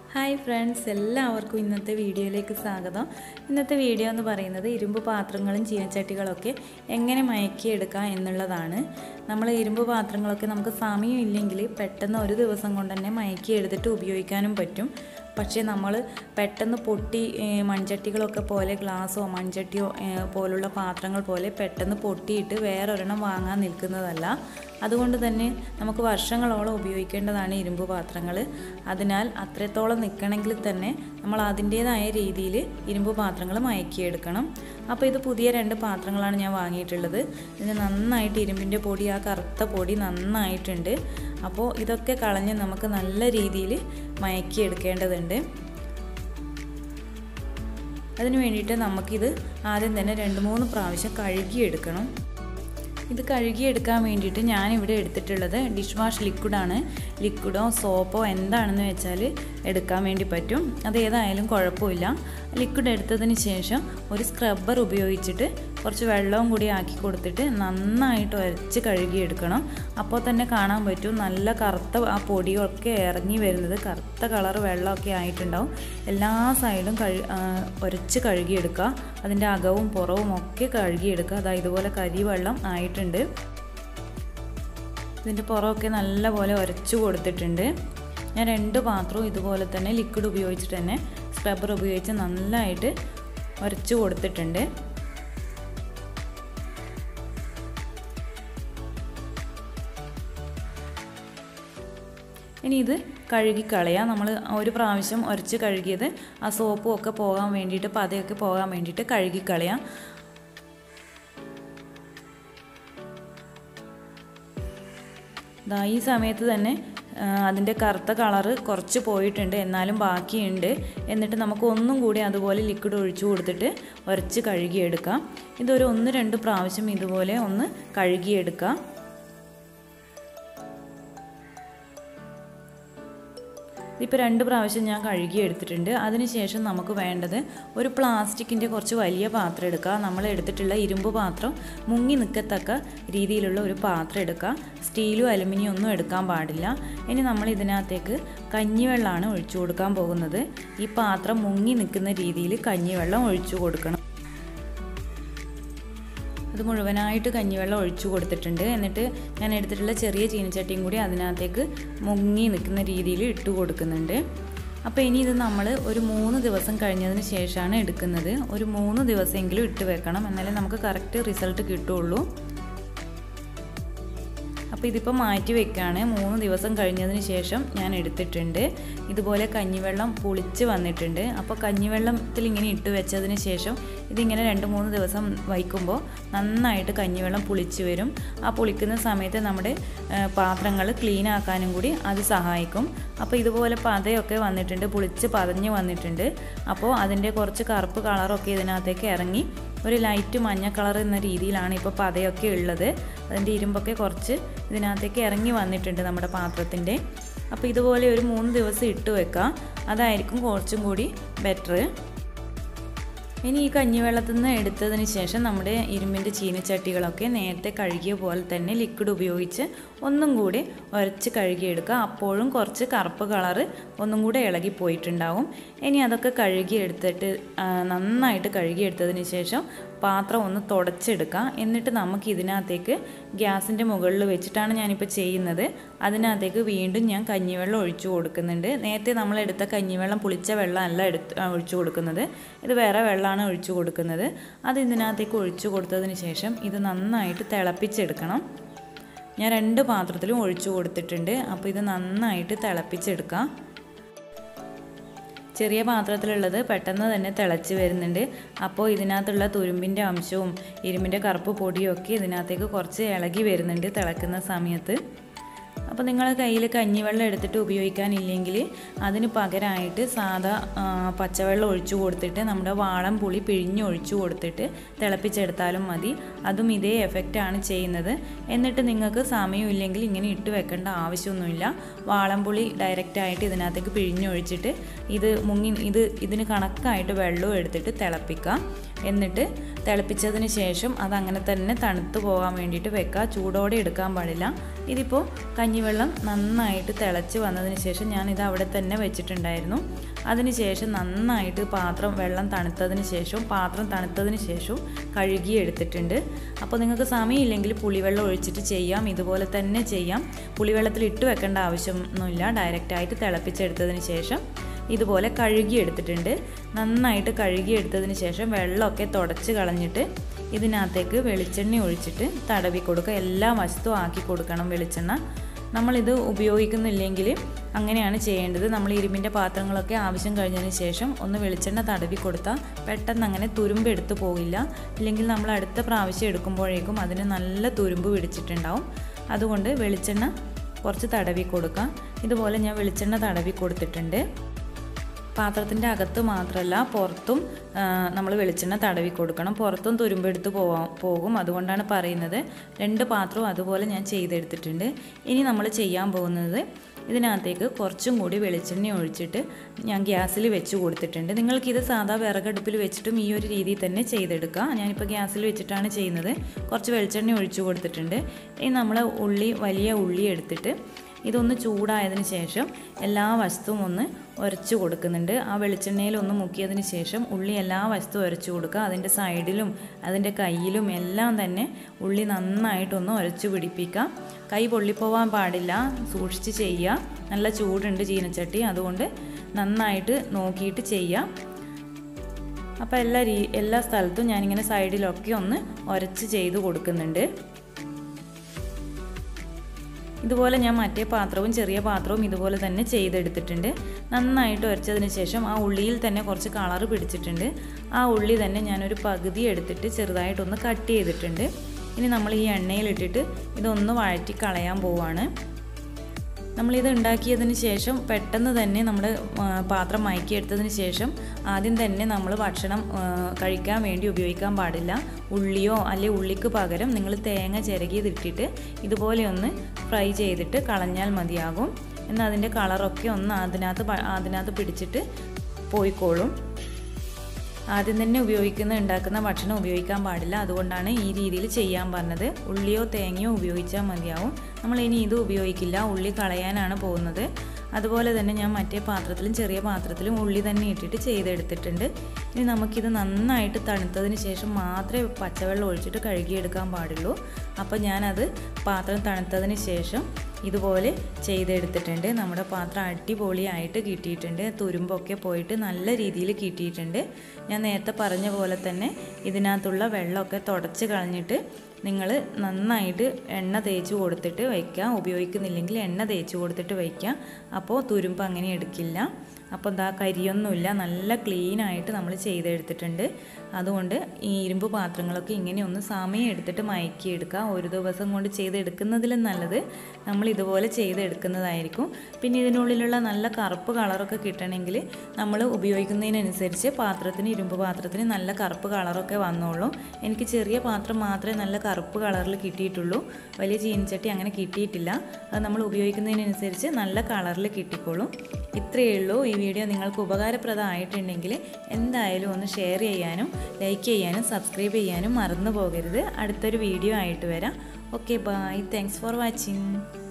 hi friends എല്ലാവർക്കും ഇന്നത്തെ വീഡിയോയിലേക്ക് സ്വാഗതം ഇന്നത്തെ വീഡിയോ എന്ന് പറയുന്നത് ഇരുമ്പ് പാത്രങ്ങളും ചീനച്ചട്ടികളൊക്കെ എങ്ങനെ മയക്കിയെടുക്കാം എന്നുള്ളതാണ് നമ്മൾ ഇരുമ്പ് പാത്രങ്ങളൊക്കെ നമുക്ക് സമയമില്ലെങ്കിൽ പെട്ടെന്ന് ഒരു ദിവസം കൊണ്ട് തന്നെ മയക്കി എടുത്തിട്ട് ഉപയോഗിക്കാനും പറ്റും പക്ഷേ നമ്മൾ പെട്ടെന്ന് പൊട്ടി ഏഹ്, മൺചട്ടികളൊക്കെ പോലെ ഗ്ലാസ്സോ മൺചട്ടിയോ ഏഹ്, പോലുള്ള പാത്രങ്ങൾ പോലെ പെട്ടെന്ന് പൊട്ടിയിട്ട് വേറൊരെണ്ണം വാങ്ങാൻ നിൽക്കുന്നതല്ല അതുകൊണ്ട് തന്നെ നമുക്ക് വർഷങ്ങളോളം ഉപയോഗിക്കേണ്ടതാണ് ഇരുമ്പ് പാത്രങ്ങൾ അതിനാൽ അത്രത്തോളം നിൽക്കണമെങ്കിൽ തന്നെ നമ്മൾ അതിൻ്റേതായ രീതിയിൽ ഇരുമ്പ് പാത്രങ്ങൾ മയക്കിയെടുക്കണം അപ്പോൾ ഇത് പുതിയ രണ്ട് പാത്രങ്ങളാണ് ഞാൻ വാങ്ങിയിട്ടുള്ളത് ഇതിന് നന്നായിട്ട് ഇരുമ്പിൻ്റെ പൊടി ആ കറുത്ത പൊടി നന്നായിട്ടുണ്ട് അപ്പോൾ ഇതൊക്കെ കളഞ്ഞ് നമുക്ക് നല്ല രീതിയിൽ മയക്കിയെടുക്കേണ്ടതുണ്ട് അതിന് വേണ്ടിയിട്ട് നമുക്കിത് ആദ്യം തന്നെ രണ്ട് മൂന്ന് പ്രാവശ്യം കഴുകിയെടുക്കണം ഇത് കഴുകിയെടുക്കാൻ വേണ്ടിയിട്ട് ഞാനിവിടെ എടുത്തിട്ടുള്ളത് ഡിഷ് വാഷ് ലിക്വിഡാണ് ലിക്വിഡോ സോപ്പോ എന്താണെന്ന് വെച്ചാൽ എടുക്കാൻ വേണ്ടി പറ്റും അത് ഏതായാലും കുഴപ്പമില്ല ലിക്വിഡ് എടുത്തതിന് ശേഷം ഒരു സ്ക്രബ്ബർ ഉപയോഗിച്ചിട്ട് കുറച്ച് വെള്ളവും കൂടി ആക്കി കൊടുത്തിട്ട് നന്നായിട്ട് ഉരച്ച് കഴുകിയെടുക്കണം അപ്പോൾ തന്നെ കാണാൻ പറ്റും നല്ല കറുത്ത ആ പൊടിയൊക്കെ ഇറങ്ങി വരുന്നത് കറുത്ത കളർ വെള്ളമൊക്കെ ആയിട്ടുണ്ടാവും എല്ലാ സൈഡും കഴു ആ, ഉരച്ച് കഴുകിയെടുക്കുക അതിൻ്റെ അകവും പുറവും ഒക്കെ കഴുകിയെടുക്കുക അതാ ഇതുപോലെ കരിവെള്ളം ആയിട്ടുണ്ട് ഇതിൻ്റെ പുറമൊക്കെ നല്ലപോലെ ഉരച്ചു കൊടുത്തിട്ടുണ്ട് ഞാൻ രണ്ട് പാത്രവും ഇതുപോലെ തന്നെ ലിക്വിഡ് ഉപയോഗിച്ചിട്ട് തന്നെ സ്ക്രബ്ബർ ഉപയോഗിച്ച് നല്ലതായിട്ട് ഉരച്ചു കൊടുത്തിട്ടുണ്ട് ഇനി ഇത് കഴുകിക്കളയാം നമ്മൾ ഒരു പ്രാവശ്യം ഉരച്ച് കഴുകിയത് ആ സോപ്പും ഒക്കെ പോകാൻ വേണ്ടിയിട്ട് പതയൊക്കെ പോകാൻ വേണ്ടിയിട്ട് കഴുകിക്കളയാം ദാ ഈ സമയത്ത് തന്നെ ആ, അതിൻ്റെ കറുത്ത കളറ് കുറച്ച് പോയിട്ടുണ്ട് എന്നാലും ബാക്കിയുണ്ട് എന്നിട്ട് നമുക്ക് ഒന്നും കൂടി അതുപോലെ ലിക്വിഡ് ഒഴിച്ചു കൊടുത്തിട്ട് ഉരച്ച് കഴുകിയെടുക്കാം ഇതൊരു ഒന്ന് രണ്ട് പ്രാവശ്യം ഇതുപോലെ ഒന്ന് കഴുകിയെടുക്കാം ഇതിപ്പോൾ രണ്ട് പ്രാവശ്യം ഞാൻ കഴുകി എടുത്തിട്ടുണ്ട് അതിനുശേഷം നമുക്ക് വേണ്ടത് ഒരു പ്ലാസ്റ്റിക്കിൻ്റെ കുറച്ച് വലിയ പാത്രം എടുക്കുക നമ്മൾ എടുത്തിട്ടുള്ള ഇരുമ്പ് പാത്രം മുങ്ങി നിൽക്കത്തക്ക രീതിയിലുള്ള ഒരു പാത്രം എടുക്കുക സ്റ്റീലും അലുമിനിയം ഒന്നും എടുക്കാൻ പാടില്ല ഇനി നമ്മൾ ഇതിനകത്തേക്ക് കഞ്ഞിവെള്ളമാണ് ഒഴിച്ചു കൊടുക്കാൻ പോകുന്നത് ഈ പാത്രം മുങ്ങി നിൽക്കുന്ന രീതിയിൽ കഞ്ഞിവെള്ളം ഒഴിച്ചു കൊടുക്കണം അത് മുഴുവനായിട്ട് കഞ്ഞിവെള്ളം ഒഴിച്ചു കൊടുത്തിട്ടുണ്ട് എന്നിട്ട് ഞാൻ എടുത്തിട്ടുള്ള ചെറിയ ചീനച്ചട്ടിയും കൂടി അതിനകത്തേക്ക് മുങ്ങി നിൽക്കുന്ന രീതിയിൽ ഇട്ട് കൊടുക്കുന്നുണ്ട് അപ്പോൾ ഇനി ഇത് നമ്മൾ ഒരു മൂന്ന് ദിവസം കഴിഞ്ഞതിന് ശേഷമാണ് എടുക്കുന്നത് ഒരു മൂന്ന് ദിവസമെങ്കിലും ഇട്ട് വെക്കണം എന്നാലേ നമുക്ക് കറക്റ്റ് റിസൾട്ട് കിട്ടുള്ളൂ അപ്പോൾ ഇതിപ്പോൾ മാറ്റി വെക്കുകയാണ് മൂന്ന് ദിവസം കഴിഞ്ഞതിന് ശേഷം ഞാൻ എടുത്തിട്ടുണ്ട് ഇതുപോലെ കഞ്ഞിവെള്ളം പുളിച്ച് വന്നിട്ടുണ്ട് അപ്പോൾ കഞ്ഞിവെള്ളത്തിൽ ഇങ്ങനെ ഇട്ട് വെച്ചതിന് ശേഷം ഇതിങ്ങനെ രണ്ട് മൂന്ന് ദിവസം വയ്ക്കുമ്പോൾ നന്നായിട്ട് കഞ്ഞിവെള്ളം പുളിച്ച് വരും ആ പുളിക്കുന്ന സമയത്ത് നമ്മുടെ പാത്രങ്ങൾ ക്ലീൻ ആക്കാനും കൂടി അത് സഹായിക്കും അപ്പോൾ ഇതുപോലെ പതയൊക്കെ വന്നിട്ടുണ്ട് പുളിച്ച് പതഞ്ഞ് വന്നിട്ടുണ്ട് അപ്പോൾ അതിൻ്റെ കുറച്ച് കറുപ്പ് കളറൊക്കെ ഇതിനകത്തേക്ക് ഇറങ്ങി ഒരു ലൈറ്റ് മഞ്ഞ കളർ എന്ന രീതിയിലാണ് ഇപ്പോൾ പതയൊക്കെ ഉള്ളത് അതിൻ്റെ ഇരുമ്പൊക്കെ കുറച്ച് ഇതിനകത്തേക്ക് ഇറങ്ങി വന്നിട്ടുണ്ട് നമ്മുടെ പാത്രത്തിൻ്റെ അപ്പോൾ ഇതുപോലെ ഒരു മൂന്ന് ദിവസം ഇട്ട് വെക്കാം അതായിരിക്കും കുറച്ചും കൂടി ബെറ്റർ ഇനി ഈ കഞ്ഞിവെള്ളത്തിൽ നിന്ന് എടുത്തതിന് ശേഷം നമ്മുടെ ഇരുമ്പിൻ്റെ ചീനച്ചട്ടികളൊക്കെ നേരത്തെ കഴുകിയ പോലെ തന്നെ ലിക്വിഡ് ഉപയോഗിച്ച് ഒന്നും കൂടി ഉരച്ച് കഴുകിയെടുക്കുക അപ്പോഴും കുറച്ച് കറുപ്പ് കളറ് ഒന്നും കൂടെ ഇളകി പോയിട്ടുണ്ടാവും ഇനി അതൊക്കെ കഴുകിയെടുത്തിട്ട് ആ, നന്നായിട്ട് കഴുകിയെടുത്തതിന് ശേഷം പാത്രം ഒന്ന് തുടച്ചെടുക്കുക എന്നിട്ട് നമുക്ക് ഇതിനകത്തേക്ക് ഗ്യാസിൻ്റെ മുകളിൽ വെച്ചിട്ടാണ് ഞാനിപ്പോൾ ചെയ്യുന്നത് അതിനകത്തേക്ക് വീണ്ടും ഞാൻ കഞ്ഞിവെള്ളം ഒഴിച്ചു കൊടുക്കുന്നുണ്ട് നേരത്തെ നമ്മൾ എടുത്ത കഞ്ഞിവെള്ളം പുളിച്ച വെള്ളമല്ല എടുത്ത് ആ, ഒഴിച്ചു കൊടുക്കുന്നത് ഇത് വേറെ വെള്ളമാണ് ഒഴിച്ചു കൊടുക്കുന്നത് അത് ഇതിനകത്തേക്ക് ഒഴിച്ചു കൊടുത്തതിന് ശേഷം ഇത് നന്നായിട്ട് തിളപ്പിച്ചെടുക്കണം ഞാൻ രണ്ട് പാത്രത്തിലും ഒഴിച്ചു കൊടുത്തിട്ടുണ്ട് അപ്പോൾ ഇത് നന്നായിട്ട് തിളപ്പിച്ചെടുക്കാം ചെറിയ പാത്രത്തിലുള്ളത് പെട്ടെന്ന് തന്നെ തിളച്ച് വരുന്നുണ്ട് അപ്പോൾ ഇതിനകത്തുള്ള തുരുമ്പിൻ്റെ അംശവും ഇരുമ്പിൻ്റെ കറുപ്പ് പൊടിയും ഒക്കെ ഇതിനകത്തേക്ക് കുറച്ച് ഇളകി വരുന്നുണ്ട് തിളക്കുന്ന സമയത്ത് അപ്പോൾ നിങ്ങൾ കയ്യിൽ കഞ്ഞിവെള്ളം എടുത്തിട്ട് ഉപയോഗിക്കാനില്ലെങ്കിൽ അതിന് പകരമായിട്ട് സാധാ ആ, പച്ചവെള്ളം ഒഴിച്ചു കൊടുത്തിട്ട് നമ്മുടെ വാളം പുളി പിഴിഞ്ഞ് ഒഴിച്ചു കൊടുത്തിട്ട് തിളപ്പിച്ചെടുത്താലും മതി അതും ഇതേ എഫക്റ്റാണ് ചെയ്യുന്നത് എന്നിട്ട് നിങ്ങൾക്ക് സമയമില്ലെങ്കിൽ ഇങ്ങനെ ഇട്ട് വെക്കേണ്ട ആവശ്യമൊന്നുമില്ല വാളംപുളി ഡയറക്റ്റായിട്ട് ഇതിനകത്തേക്ക് പിഴിഞ്ഞൊഴിച്ചിട്ട് ഇത് മുങ്ങി ഇത് ഇതിന് കണക്കായിട്ട് വെള്ളവും എടുത്തിട്ട് തിളപ്പിക്കുക എന്നിട്ട് തിളപ്പിച്ചതിന് ശേഷം അതങ്ങനെ തന്നെ തണുത്ത് പോകാൻ വേണ്ടിയിട്ട് വെക്കുക ചൂടോടെ എടുക്കാൻ പാടില്ല ഇതിപ്പോൾ കഞ്ഞി കഞ്ഞിവെള്ളം നന്നായിട്ട് തിളച്ച് വന്നതിന് ശേഷം ഞാനിത് അവിടെ തന്നെ വെച്ചിട്ടുണ്ടായിരുന്നു അതിനുശേഷം നന്നായിട്ട് പാത്രം വെള്ളം തണുത്തതിന് ശേഷം പാത്രം തണുത്തതിന് ശേഷം കഴുകി എടുത്തിട്ടുണ്ട് അപ്പോൾ നിങ്ങൾക്ക് സമയമില്ലെങ്കിൽ പുളിവെള്ളം ഒഴിച്ചിട്ട് ചെയ്യാം ഇതുപോലെ തന്നെ ചെയ്യാം പുളിവെള്ളത്തിൽ ഇട്ട് വെക്കേണ്ട ആവശ്യമൊന്നുമില്ല ഡയറക്റ്റായിട്ട് തിളപ്പിച്ചെടുത്തതിന് ശേഷം ഇതുപോലെ കഴുകിയെടുത്തിട്ടുണ്ട് നന്നായിട്ട് കഴുകിയെടുത്തതിന് ശേഷം വെള്ളമൊക്കെ തുടച്ച് കളഞ്ഞിട്ട് ഇതിനകത്തേക്ക് വെളിച്ചെണ്ണ ഒഴിച്ചിട്ട് തടവി കൊടുക്കുക എല്ലാ വശത്തും ആക്കി കൊടുക്കണം വെളിച്ചെണ്ണ നമ്മളിത് ഉപയോഗിക്കുന്നില്ലെങ്കിൽ അങ്ങനെയാണ് ചെയ്യേണ്ടത് നമ്മൾ ഇരുമ്പിൻ്റെ പാത്രങ്ങളൊക്കെ ആവശ്യം കഴിഞ്ഞതിന് ശേഷം ഒന്ന് വെളിച്ചെണ്ണ തടവി കൊടുത്താൽ പെട്ടെന്ന് അങ്ങനെ തുരുമ്പ് എടുത്തു പോകില്ല ഇല്ലെങ്കിൽ നമ്മൾ അടുത്ത പ്രാവശ്യം എടുക്കുമ്പോഴേക്കും അതിന് നല്ല തുരുമ്പ് പിടിച്ചിട്ടുണ്ടാവും അതുകൊണ്ട് വെളിച്ചെണ്ണ കുറച്ച് തടവി കൊടുക്കാം ഇതുപോലെ ഞാൻ വെളിച്ചെണ്ണ തടവി കൊടുത്തിട്ടുണ്ട് പാത്രത്തിൻ്റെ അകത്ത് മാത്രമല്ല പുറത്തും നമ്മൾ വെളിച്ചെണ്ണ തടവി കൊടുക്കണം പുറത്തും തുരുമ്പെടുത്ത് പോവാ പോകും അതുകൊണ്ടാണ് പറയുന്നത് രണ്ട് പാത്രവും അതുപോലെ ഞാൻ ചെയ്തെടുത്തിട്ടുണ്ട് ഇനി നമ്മൾ ചെയ്യാൻ പോകുന്നത് ഇതിനകത്തേക്ക് കുറച്ചും കൂടി വെളിച്ചെണ്ണ ഒഴിച്ചിട്ട് ഞാൻ ഗ്യാസിൽ വെച്ച് കൊടുത്തിട്ടുണ്ട് നിങ്ങൾക്കിത് സാധാ വിറകടുപ്പിൽ വെച്ചിട്ടും ഈ ഒരു രീതിയിൽ തന്നെ ചെയ്തെടുക്കാം ഞാനിപ്പോൾ ഗ്യാസിൽ വെച്ചിട്ടാണ് ചെയ്യുന്നത് കുറച്ച് വെളിച്ചെണ്ണ ഒഴിച്ചു കൊടുത്തിട്ടുണ്ട് ഇനി നമ്മൾ ഉള്ളി വലിയ ഉള്ളി എടുത്തിട്ട് ഇതൊന്ന് ചൂടായതിന് ശേഷം എല്ലാ വശത്തും ഒന്ന് ഉരച്ചു കൊടുക്കുന്നുണ്ട് ആ വെളിച്ചെണ്ണയിൽ ഒന്ന് മുക്കിയതിന് ശേഷം ഉള്ളി എല്ലാ വശത്തും ഉരച്ചു കൊടുക്കുക അതിൻ്റെ സൈഡിലും അതിൻ്റെ കയ്യിലും എല്ലാം തന്നെ ഉള്ളി നന്നായിട്ടൊന്ന് ഉരച്ചു പിടിപ്പിക്കുക കൈ പൊള്ളിപ്പോവാൻ പാടില്ല സൂക്ഷിച്ച് ചെയ്യുക നല്ല ചൂടുണ്ട് ചീനച്ചട്ടി അതുകൊണ്ട് നന്നായിട്ട് നോക്കിയിട്ട് ചെയ്യുക അപ്പോൾ എല്ലാ രീ എല്ലാ സ്ഥലത്തും ഞാനിങ്ങനെ സൈഡിലൊക്കെ ഒന്ന് ഉരച്ച് ചെയ്ത് കൊടുക്കുന്നുണ്ട് ഇതുപോലെ ഞാൻ മറ്റേ പാത്രവും ചെറിയ പാത്രവും ഇതുപോലെ തന്നെ ചെയ്തെടുത്തിട്ടുണ്ട് നന്നായിട്ട് ഉരച്ചതിന് ശേഷം ആ ഉള്ളിയിൽ തന്നെ കുറച്ച് കളറ് പിടിച്ചിട്ടുണ്ട് ആ ഉള്ളി തന്നെ ഞാനൊരു പകുതി എടുത്തിട്ട് ചെറുതായിട്ടൊന്ന് കട്ട് ചെയ്തിട്ടുണ്ട് ഇനി നമ്മൾ ഈ എണ്ണയിലിട്ടിട്ട് ഇതൊന്ന് വഴറ്റി കളയാൻ പോവാണ് നമ്മളിത് ഉണ്ടാക്കിയതിന് ശേഷം പെട്ടെന്ന് തന്നെ നമ്മൾ പാത്രം മയക്കിയെടുത്തതിന് ശേഷം ആദ്യം തന്നെ നമ്മൾ ഭക്ഷണം കഴിക്കാൻ വേണ്ടി ഉപയോഗിക്കാൻ പാടില്ല ഉള്ളിയോ അല്ലെങ്കിൽ ഉള്ളിക്ക് പകരം നിങ്ങൾ തേങ്ങ ചിരകിയതിട്ടിട്ട് ഇതുപോലെ ഒന്ന് ഫ്രൈ ചെയ്തിട്ട് കളഞ്ഞാൽ മതിയാകും എന്നാൽ അതിൻ്റെ കളറൊക്കെ ഒന്ന് അതിനകത്ത് അതിനകത്ത് പിടിച്ചിട്ട് പോയിക്കോളും ആദ്യം തന്നെ ഉപയോഗിക്കുന്ന ഉണ്ടാക്കുന്ന ഭക്ഷണം ഉപയോഗിക്കാൻ പാടില്ല അതുകൊണ്ടാണ് ഈ രീതിയിൽ ചെയ്യാൻ പറഞ്ഞത് ഉള്ളിയോ തേങ്ങയോ ഉപയോഗിച്ചാൽ മതിയാവും നമ്മൾ ഇനി ഇത് ഉപയോഗിക്കില്ല ഉള്ളി കളയാനാണ് പോകുന്നത് അതുപോലെ തന്നെ ഞാൻ മറ്റേ പാത്രത്തിലും ചെറിയ പാത്രത്തിലും ഉള്ളി തന്നെ ഇട്ടിട്ട് ചെയ്തെടുത്തിട്ടുണ്ട് ഇനി നമുക്കിത് നന്നായിട്ട് തണുത്തതിന് ശേഷം മാത്രമേ പച്ചവെള്ളം ഒഴിച്ചിട്ട് കഴുകിയെടുക്കാൻ പാടുള്ളൂ അപ്പോൾ ഞാനത് പാത്രം തണുത്തതിന് ശേഷം ഇതുപോലെ ചെയ്തെടുത്തിട്ടുണ്ട് നമ്മുടെ പാത്രം അടിപൊളിയായിട്ട് കിട്ടിയിട്ടുണ്ട് തുരുമ്പൊക്കെ പോയിട്ട് നല്ല രീതിയിൽ കിട്ടിയിട്ടുണ്ട് ഞാൻ നേരത്തെ പറഞ്ഞ പോലെ തന്നെ ഇതിനകത്തുള്ള വെള്ളമൊക്കെ തുടച്ച് കളഞ്ഞിട്ട് നിങ്ങൾ നന്നായിട്ട് എണ്ണ തേച്ച് കൊടുത്തിട്ട് വയ്ക്കുക ഉപയോഗിക്കുന്നില്ലെങ്കിൽ എണ്ണ തേച്ച് കൊടുത്തിട്ട് വയ്ക്കുക അപ്പോൾ തുരുമ്പ് അങ്ങനെ എടുക്കില്ല അപ്പോൾ എന്താ കരിയൊന്നുമില്ല നല്ല ക്ലീൻ ആയിട്ട് നമ്മൾ ചെയ്തെടുത്തിട്ടുണ്ട് അതുകൊണ്ട് ഈ ഇരുമ്പ് പാത്രങ്ങളൊക്കെ ഇങ്ങനെ ഒന്ന് സമയം എടുത്തിട്ട് മയക്കിയെടുക്കുക ഒരു ദിവസം കൊണ്ട് ചെയ്തെടുക്കുന്നതിലും നല്ലത് നമ്മൾ ഇതുപോലെ ചെയ്തെടുക്കുന്നതായിരിക്കും പിന്നെ ഇതിനുള്ളിലുള്ള നല്ല കറുപ്പ് കളറൊക്കെ കിട്ടണമെങ്കിൽ നമ്മൾ ഉപയോഗിക്കുന്നതിനനുസരിച്ച് പാത്രത്തിന് ഇരുമ്പ് പാത്രത്തിന് നല്ല കറുപ്പ് കളറൊക്കെ വന്നോളും എനിക്ക് ചെറിയ പാത്രം മാത്രമേ നല്ല കറുപ്പ് കളറിൽ കിട്ടിയിട്ടുള്ളൂ വലിയ ചീനച്ചട്ടി അങ്ങനെ കിട്ടിയിട്ടില്ല അത് നമ്മൾ ഉപയോഗിക്കുന്നതിനനുസരിച്ച് നല്ല കളറിൽ കിട്ടിക്കോളും ഇത്രയേ ഉള്ളൂ ഈ വീഡിയോ നിങ്ങൾക്ക് ഉപകാരപ്രദമായിട്ടുണ്ടെങ്കിൽ എന്തായാലും ഒന്ന് ഷെയർ ചെയ്യാനും ലൈക്ക് ചെയ്യാനും സബ്സ്ക്രൈബ് ചെയ്യാനും മറന്നു പോകരുത് അടുത്തൊരു വീഡിയോ ആയിട്ട് വരാം okay bye thanks for watching